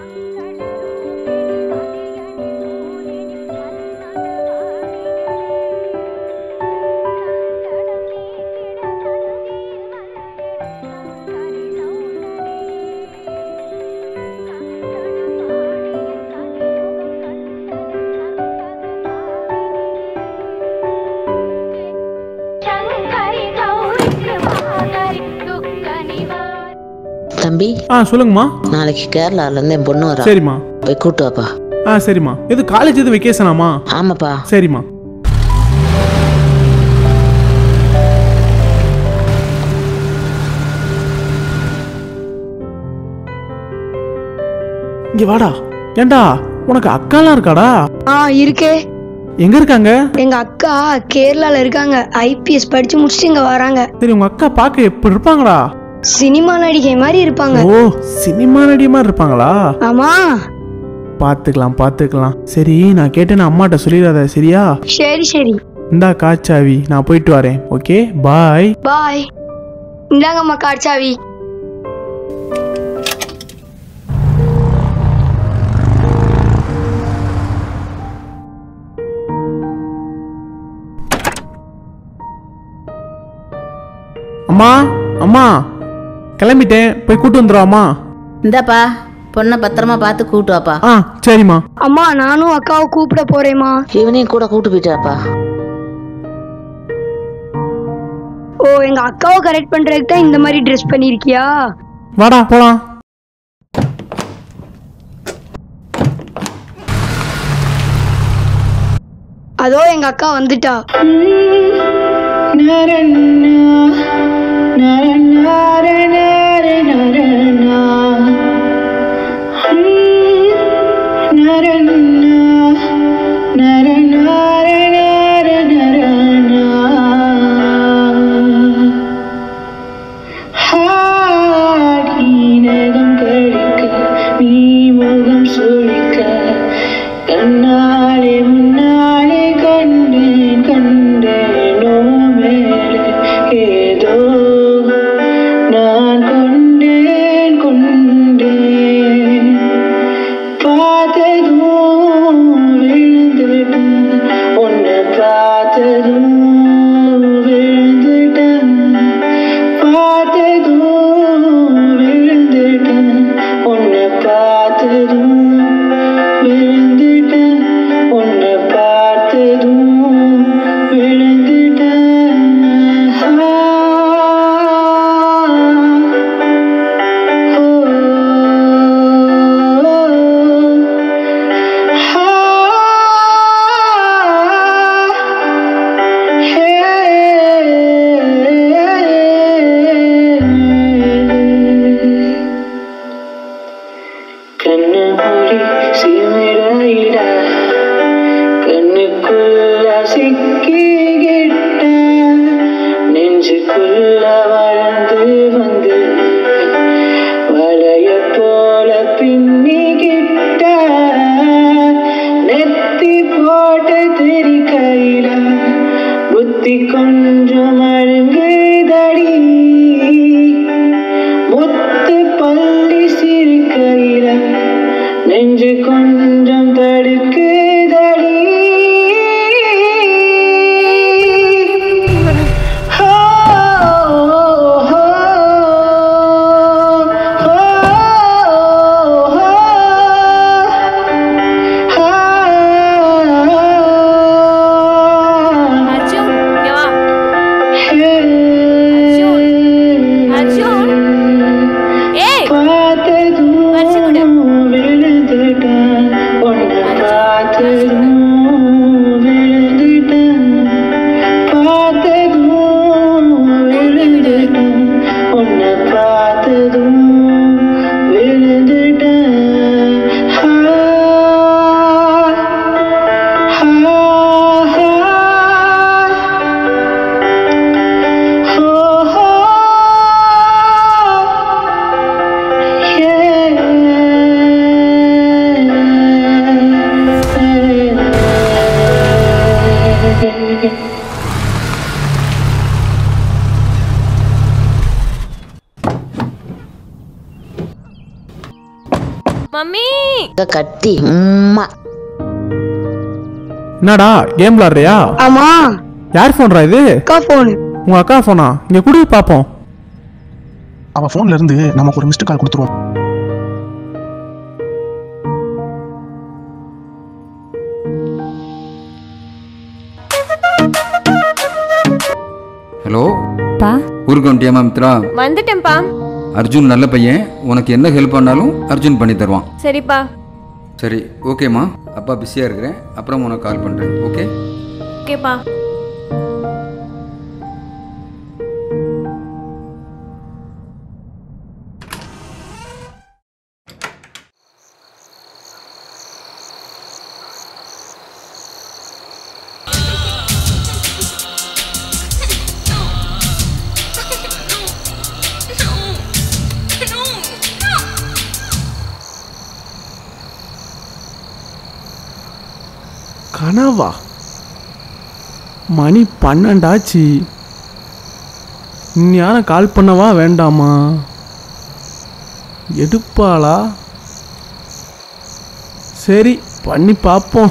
தம்பி ஆ சொல்லுங்கம்மா நாளைக்கு கேரளால இருந்து என் பொண்ணு வரா சரிம்மா போய் கூட்டு வாப்பா ஆ சரிம்மா எது காலேஜ் எது வெக்கேஷனாமா ஆமாப்பா சரிம்மா இங்க வாடா ஏண்டா உனக்கு அக்காலாம் இருக்காடா ஆ இருக்கே எங்க இருக்காங்க எங்க அக்கா கேரளால இருக்காங்க ஐபிஎஸ் படிச்சு முடிச்சுட்டு இங்க வராங்க சரி உங்க அக்கா பார்க்க எப்படி இருப்பாங்கடா சினிமா நடிகை மாதிரி இருப்பாங்க ஓ சினிமா நடிகை மாதிரி இருப்பாங்களா ஆமா பார்த்துக்கலாம் பார்த்துக்கலாம் சரி நான் கேட்டேன்னு அம்மாட்ட சொல்லிடாத சரியா சரி சரி இந்தா காச்சாவி நான் போயிட்டு வரேன் ஓகே பாய் பாய் இந்தாங்கம்மா காட்சாவி அம்மா அம்மா கிளம்பிட்டேன் போய் கூட்டு வந்துடுவாம்மா இந்தாப்பா பொண்ணை பத்திரமா பார்த்து கூட்டு வாப்பா ஆ சரிம்மா அம்மா நானும் அக்காவை கூப்பிட போறேம்மா இவனையும் கூட கூட்டு போயிட்டாப்பா ஓ எங்க அக்காவை கரெக்ட் பண்றதுக்கு தான் இந்த மாதிரி ட்ரெஸ் பண்ணிருக்கியா வாடா போலாம் அதோ எங்க அக்கா வந்துட்டா கண்ணாலே முன்னாலே கண்டேன் கண்டேனோ மேலே ஏதோ நான் கொண்டேன் கொண்டேன் பார்த்ததும் விழுந்துட்டேன் உன்னை பார்த்ததும் விழுந்துட்டேன் பார்த்ததும் விழுந்துட்டேன் உன்னை பார்த்ததும் விழுந்துட்டேன் உன்னை பார்த்ததும் விழுந்துட்டேன் கண்ணு மூடி சிமிழையிட கண்ணுக்குள்ள சிக்கிக்கிட்ட நெஞ்சுக்குள்ள வளர்ந்து வந்து வளைய போல பின்னிக்கிட்ட நெத்தி போட்ட தெரி கையில புத்தி கொஞ்சம் அழுங்குதடி முத்து பள்ளி சிரிக்கையில நெஞ்சு கொஞ்சம் தடுக்குதடி ஹோ, ஹோ, ஹோ, அர்ஜுன் இங்க வா அர்ஜுன் அர்ஜுன் ஏய் பார்த்ததும் வச்சு கொடு. விழுந்துட்டேன் உன்னை அர்ஜுன் மம்மி இங்க கட்டி உம்மா என்னடா கேம் விளாடுறியா ஆமா யார் ஃபோன்ரா இது அக்கா போனு உங்க அக்கா ஃபோனா இங்க குடி பாப்போம் அவ போன்ல இருந்து நமக்கு ஒரு மிஸ்டு கால் கொடுத்துருவோம் ஹலோ பா ஊருக்கு வந்துட்டியாமா மித்ரா வந்துட்டேன்ப்பா அர்ஜுன் நல்ல பையன் உனக்கு என்ன ஹெல்ப் பண்ணாலும் அர்ஜுன் பண்ணி தருவான் சரிப்பா சரி ஓகேம்மா அப்பா பிஸியாக இருக்கிறேன் அப்புறம் உனக்கு கால் பண்ணுறேன் ஓகே ஓகேப்பா கனவா மணி பன்னெண்டாச்சு இந்நேரம் கால் பண்ணவா வேண்டாமா எடுப்பாளா சரி பண்ணி பார்ப்போம்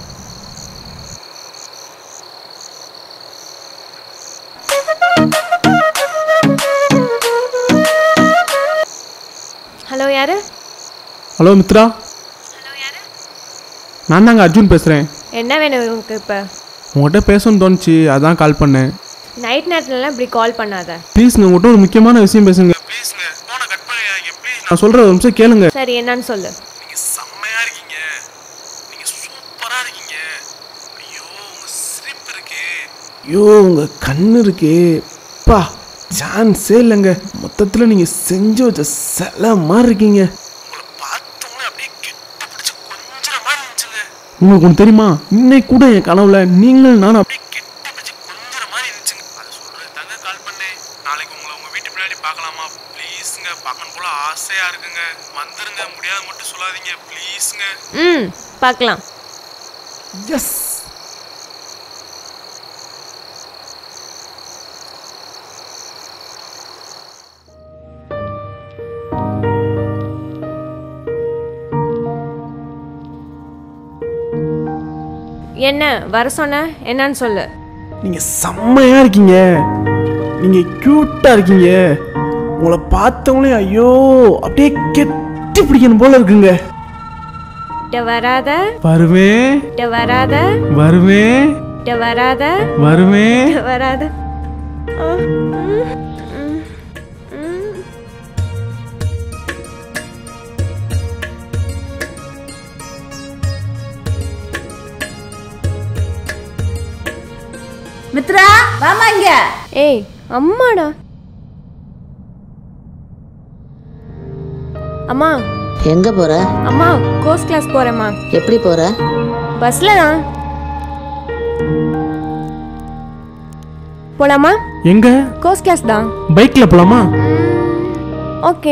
ஹலோ யாரு ஹலோ மித்ரா நான் தாங்க அர்ஜுன் பேசுகிறேன் என்ன வேணும் உங்களுக்கு இப்போ உங்கள்கிட்ட பேசணும்னு தோணுச்சு அதான் கால் பண்ணேன் நைட் நேரத்துலலாம் இப்படி கால் பண்ணாத ப்ளீஸ்ங்க உங்கள்கிட்ட ஒரு முக்கியமான விஷயம் பேசுங்க ப்ளீஸ்ங்க ஃபோனை கட் பண்ணிடாதீங்க ப்ளீஸ் நான் சொல்கிற ஒரு நிமிஷம் கேளுங்க சரி என்னன்னு சொல்லு நீங்கள் செம்மையாக இருக்கீங்க நீங்கள் சூப்பராக இருக்கீங்க ஐயோ உங்கள் சிரிப்பு இருக்கே ஐயோ உங்கள் கண்ணு இருக்கே பா சான்ஸே இல்லைங்க மொத்தத்தில் நீங்கள் செஞ்சு வச்ச சில மாதிரி இருக்கீங்க உங்களை பார்த்தோன்னே அப்படியே கெட்ட பிடிச்ச கொஞ்சம் மாதிரி இருந்துச்சுங்க உங்களுக்கு ஒன்று தெரியுமா இன்னைக்கு கூட என் கனவுல நீங்களும் நானும் அப்படியே கெட்ட பிடிச்ச கொஞ்சம் மாதிரி இருந்துச்சுங்க அதை சொல்கிறது தாங்க கால் பண்ணேன் நாளைக்கு உங்களை உங்கள் வீட்டு பின்னாடி பார்க்கலாமா ப்ளீஸுங்க பார்க்கணும் போல ஆசையாக இருக்குங்க வந்துருங்க முடியாது மட்டும் சொல்லாதீங்க ப்ளீஸுங்க ம் பார்க்கலாம் எஸ் என்ன வர சொன்ன என்னன்னு சொல்லு நீங்க செம்மையா இருக்கீங்க நீங்க கியூட்டா இருக்கீங்க உங்களை பார்த்தவங்களே ஐயோ அப்படியே கெட்டி பிடிக்கணும் போல இருக்குங்க இட்ட வராத வருவேன் இட்ட வராத வருவேன் இட்ட வராத வருவேன் இட்ட வராத ஆ, ம், ம், ம். மித்ரா வாமா இங்க ஏய் அம்மாடா அம்மா எங்க போற அம்மா கோர்ஸ் கிளாஸ் போறேம்மா எப்படி போற பஸ்ல தான் போலாமா எங்க கோர்ஸ் கிளாஸ் தான் பைக்ல போலாமா ஓகே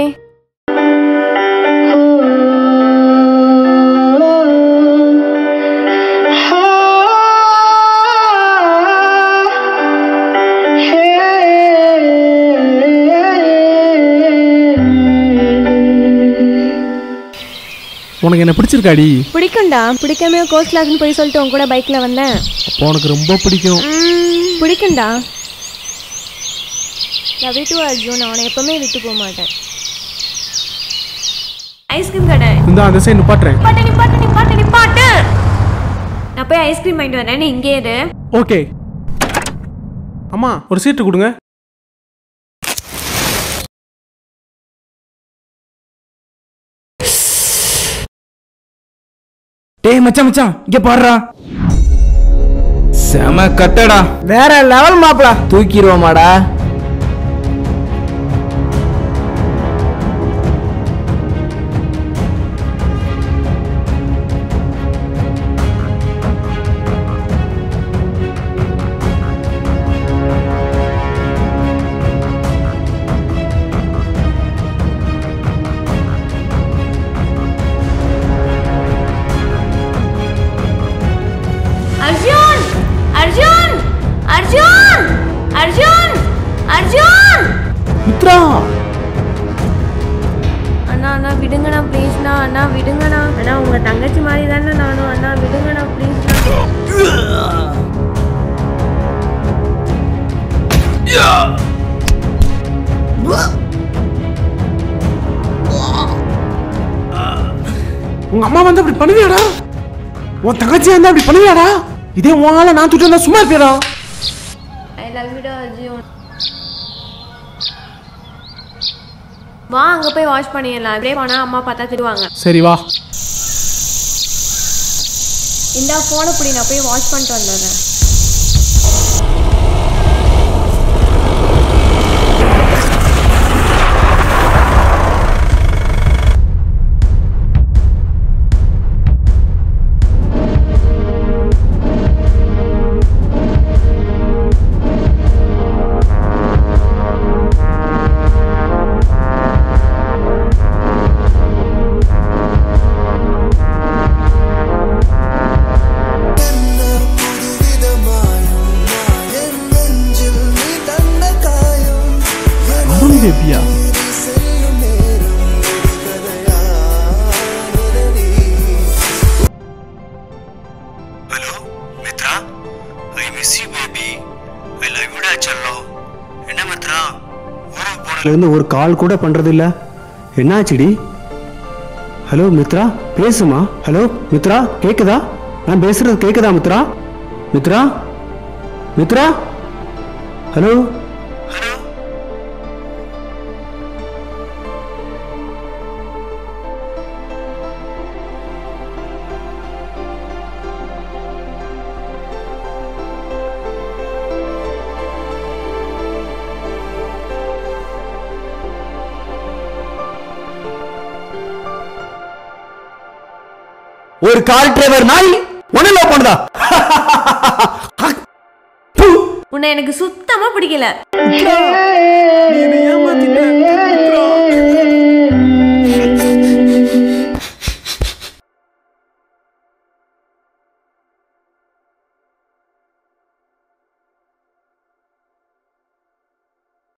உனக்கு என்ன பிடிச்சிருக்காடி பிடிக்கும்டா பிடிக்காம கோர்ஸ் கிளாஸ்னு போய் சொல்லிட்டு உன் கூட பைக்ல வந்தேன் அப்போ உனக்கு ரொம்ப பிடிக்கும் ம், பிடிக்கும்டா லவ் டு அர்ஜுன் அவனை எப்பவுமே விட்டு போக மாட்டேன் ஐஸ்கிரீம் கடை இந்த அந்த சைடு நிப்பாட்டுறேன் நிப்பாட்டு நிப்பாட்டு நிப்பாட்டு நிப்பாட்டு நான் போய் ஐஸ்கிரீம் வாங்கிட்டு வரேன் நீ இங்கே இரு ஓகே அம்மா ஒரு சீட்டு கொடுங்க டேய் மச்சான் மச்சான் இங்க பாடுறா செம கட்டடா வேற லெவல் மாப்பிள தூக்கிடுவோமாடா அர்ஜுன் அர்ஜுன் அர்ஜுன் அர்ஜுன் அண்ணா விடுங்கண்ணா அண்ணா உங்க தங்கச்சி மாதிரி தானே நானும் அண்ணா விடுங்கண்ணா ப்ளீஸ் உங்க அம்மா வந்து அப்படி பண்ணுவியாடா உன் தங்கச்சியா இருந்தா அப்படி பண்ணுவியாடா இதே உன் ஆளை நான் தூக்கிட்டு வந்தா சும்மா இருப்பியாடா ஐ லவ் யூ அஜியோ வா அங்க போய் வாஷ் பண்ணிடலாம் அப்படியே போனா அம்மா பார்த்தா திடுவாங்க சரி வா இந்த ஃபோனை பிடி நான் போய் வாஷ் பண்ணிட்டு வந்துடுறேன் அருண் பேபியா hello Mithra I miss you baby I love you டா செல்லம் என்ன மித்ரா ஊருக்கு போன இருந்து ஒரு கால் கூட பண்றது இல்ல என்னாச்சுடி ஹலோ மித்ரா பேசுமா ஹலோ மித்ரா கேக்குதா நான் பேசுறது கேக்குதா மித்ரா மித்ரா மித்ரா ஹலோ ஒரு கார் டிரைவர் நாய் ஒண்ணுல பண்ணுதா உன்னை எனக்கு சுத்தமா பிடிக்கல Hey,